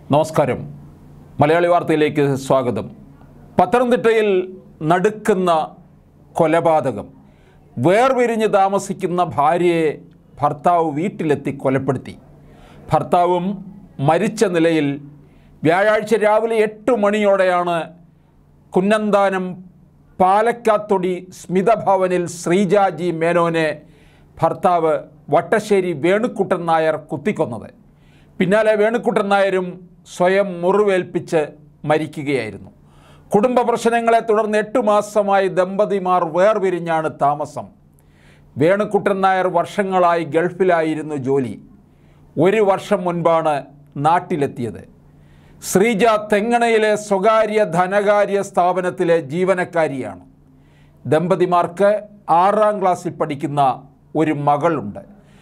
നമസ്കാരം മലയാളി വാർത്തയിലേക്ക് സ്വാഗതം പത്തനംതിട്ടയിൽ നടുക്കുന്ന കൊലപാതകം വേർപിരിഞ്ഞ് താമസിക്കുന്ന ഭാര്യയെ ഭർത്താവ് വീട്ടിലെത്തി കൊലപ്പെടുത്തി ഭർത്താവും മരിച്ച നിലയിൽ വ്യാഴാഴ്ച രാവിലെ എട്ട് മണിയോടെയാണ് കുന്നന്താനം പാലക്കാത്തൊടി സ്മിതഭവനിൽ ശ്രീജാജി മേനോനെ ഭർത്താവ് വട്ടശ്ശേരി വേണുക്കുട്ടൻ നായർ കുത്തിക്കൊന്നത് പിന്നാലെ വേണുക്കുട്ടൻ നായരും സ്വയം മുറിവേൽപ്പിച്ച് മരിക്കുകയായിരുന്നു കുടുംബ പ്രശ്നങ്ങളെ തുടർന്ന് എട്ട് മാസമായി ദമ്പതിമാർ വേർപിരിഞ്ഞാണ് താമസം വേണുക്കുട്ടൻ നായർ വർഷങ്ങളായി ഗൾഫിലായിരുന്നു ജോലി ഒരു വർഷം മുൻപാണ് നാട്ടിലെത്തിയത് ശ്രീജ തെങ്ങണയിലെ സ്വകാര്യ ധനകാര്യ സ്ഥാപനത്തിലെ ജീവനക്കാരിയാണ് ദമ്പതിമാർക്ക് ആറാം ക്ലാസ്സിൽ പഠിക്കുന്ന ഒരു മകളുണ്ട്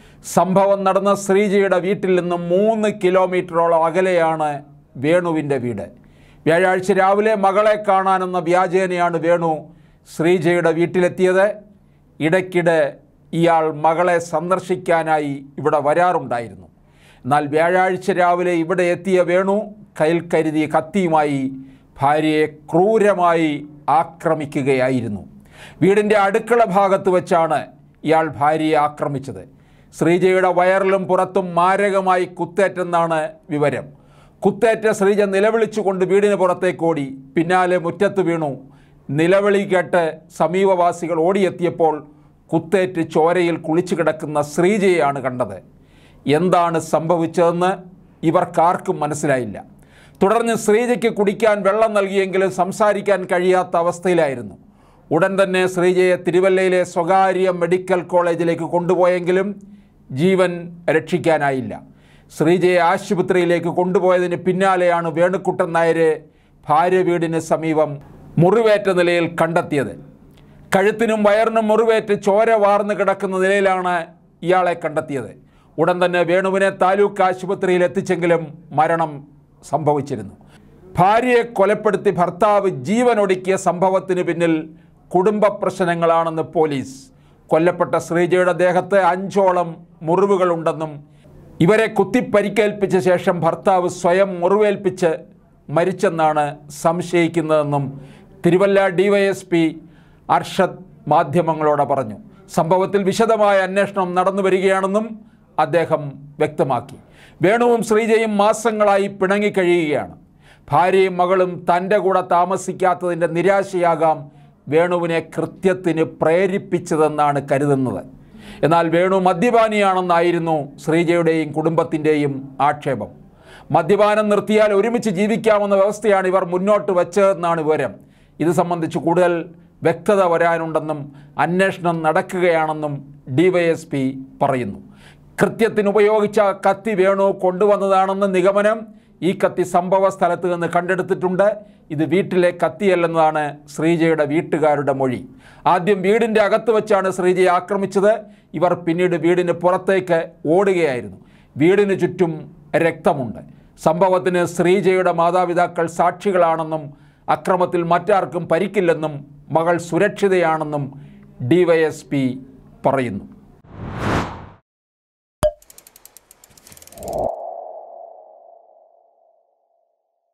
സംഭവം നടന്ന ശ്രീജയുടെ വീട്ടിൽ നിന്നും മൂന്ന് കിലോമീറ്ററോളം അകലെയാണ് വേണുവിൻ്റെ വീട് വ്യാഴാഴ്ച രാവിലെ മകളെ കാണാനെന്ന വ്യാജേനയാണ് വേണു ശ്രീജയുടെ വീട്ടിലെത്തിയത് ഇടയ്ക്കിടെ ഇയാൾ മകളെ സന്ദർശിക്കാനായി ഇവിടെ വരാറുണ്ടായിരുന്നു എന്നാൽ വ്യാഴാഴ്ച രാവിലെ ഇവിടെ എത്തിയ വേണു കയ്യിൽ കരുതിയ കത്തിയുമായി ഭാര്യയെ ക്രൂരമായി ആക്രമിക്കുകയായിരുന്നു വീടിൻ്റെ അടുക്കള ഭാഗത്ത് വെച്ചാണ് ഇയാൾ ഭാര്യയെ ആക്രമിച്ചത് ശ്രീജയുടെ വയറിലും പുറത്തും മാരകമായി കുത്തേറ്റെന്നാണ് വിവരം കുത്തേറ്റ ശ്രീജ നിലവിളിച്ചുകൊണ്ട് വീടിന് പുറത്തേക്ക് ഓടി പിന്നാലെ മുറ്റത്ത് വീണു നിലവിളി കേട്ട് സമീപവാസികൾ ഓടിയെത്തിയപ്പോൾ കുത്തേറ്റ് ചോരയിൽ കുളിച്ചു കിടക്കുന്ന ശ്രീജയെയാണ് കണ്ടത് എന്താണ് സംഭവിച്ചതെന്ന് ഇവർക്കാർക്കും മനസ്സിലായില്ല തുടർന്ന് ശ്രീജയ്ക്ക് കുടിക്കാൻ വെള്ളം നൽകിയെങ്കിലും സംസാരിക്കാൻ കഴിയാത്ത അവസ്ഥയിലായിരുന്നു ഉടൻ തന്നെ ശ്രീജയെ തിരുവല്ലയിലെ സ്വകാര്യ മെഡിക്കൽ കോളേജിലേക്ക് കൊണ്ടുപോയെങ്കിലും ജീവൻ രക്ഷിക്കാനായില്ല ശ്രീജയെ ആശുപത്രിയിലേക്ക് കൊണ്ടുപോയതിന് പിന്നാലെയാണ് വേണുക്കുട്ടൻ നായരെ ഭാര്യ വീടിന് സമീപം മുറിവേറ്റ നിലയിൽ കണ്ടെത്തിയത് കഴുത്തിനും വയറിനും മുറിവേറ്റ് ചോര വാർന്നു കിടക്കുന്ന നിലയിലാണ് ഇയാളെ കണ്ടെത്തിയത് ഉടൻ തന്നെ വേണുവിനെ താലൂക്ക് ആശുപത്രിയിൽ എത്തിച്ചെങ്കിലും മരണം സംഭവിച്ചിരുന്നു ഭാര്യയെ കൊലപ്പെടുത്തി ഭർത്താവ് ജീവനൊടുക്കിയ സംഭവത്തിന് പിന്നിൽ കുടുംബ പ്രശ്നങ്ങളാണെന്ന് പോലീസ് കൊല്ലപ്പെട്ട ശ്രീജയുടെ ദേഹത്ത് അഞ്ചോളം മുറിവുകളുണ്ടെന്നും ഇവരെ കുത്തിപ്പരിക്കേൽപ്പിച്ച ശേഷം ഭർത്താവ് സ്വയം മുറിവേൽപ്പിച്ച് മരിച്ചെന്നാണ് സംശയിക്കുന്നതെന്നും തിരുവല്ല ഡിവൈഎസ്പി അർഷദ് മാധ്യമങ്ങളോട് പറഞ്ഞു സംഭവത്തിൽ വിശദമായ അന്വേഷണം നടന്നു വരികയാണെന്നും അദ്ദേഹം വ്യക്തമാക്കി വേണുവും ശ്രീജയും മാസങ്ങളായി പിണങ്ങിക്കഴിയുകയാണ് ഭാര്യയും മകളും തൻ്റെ കൂടെ താമസിക്കാത്തതിൻ്റെ നിരാശയാകാം വേണുവിനെ കൃത്യത്തിന് പ്രേരിപ്പിച്ചതെന്നാണ് കരുതുന്നത് എന്നാൽ വേണു മദ്യപാനിയാണെന്നായിരുന്നു ശ്രീജയുടെയും കുടുംബത്തിൻ്റെയും ആക്ഷേപം മദ്യപാനം നിർത്തിയാൽ ഒരുമിച്ച് ജീവിക്കാമെന്ന വ്യവസ്ഥയാണ് ഇവർ മുന്നോട്ട് വെച്ചതെന്നാണ് വിവരം ഇത് സംബന്ധിച്ച് കൂടുതൽ വ്യക്തത വരാനുണ്ടെന്നും അന്വേഷണം നടക്കുകയാണെന്നും ഡിവൈഎസ്പി പറയുന്നു കൃത്യത്തിന് ഉപയോഗിച്ച കത്തി വേണു കൊണ്ടുവന്നതാണെന്ന് നിഗമനം ഈ കത്തി സംഭവ സ്ഥലത്ത് നിന്ന് കണ്ടെടുത്തിട്ടുണ്ട് ഇത് വീട്ടിലെ കത്തിയല്ലെന്നതാണ് ശ്രീജയുടെ വീട്ടുകാരുടെ മൊഴി ആദ്യം വീടിൻ്റെ അകത്ത് വെച്ചാണ് ശ്രീജയെ ആക്രമിച്ചത് ഇവർ പിന്നീട് വീടിന് പുറത്തേക്ക് ഓടുകയായിരുന്നു വീടിന് ചുറ്റും രക്തമുണ്ട് സംഭവത്തിന് ശ്രീജയുടെ മാതാപിതാക്കൾ സാക്ഷികളാണെന്നും അക്രമത്തിൽ മറ്റാർക്കും പരിക്കില്ലെന്നും മകൾ സുരക്ഷിതയാണെന്നും ഡിവൈഎസ്പി പറയുന്നു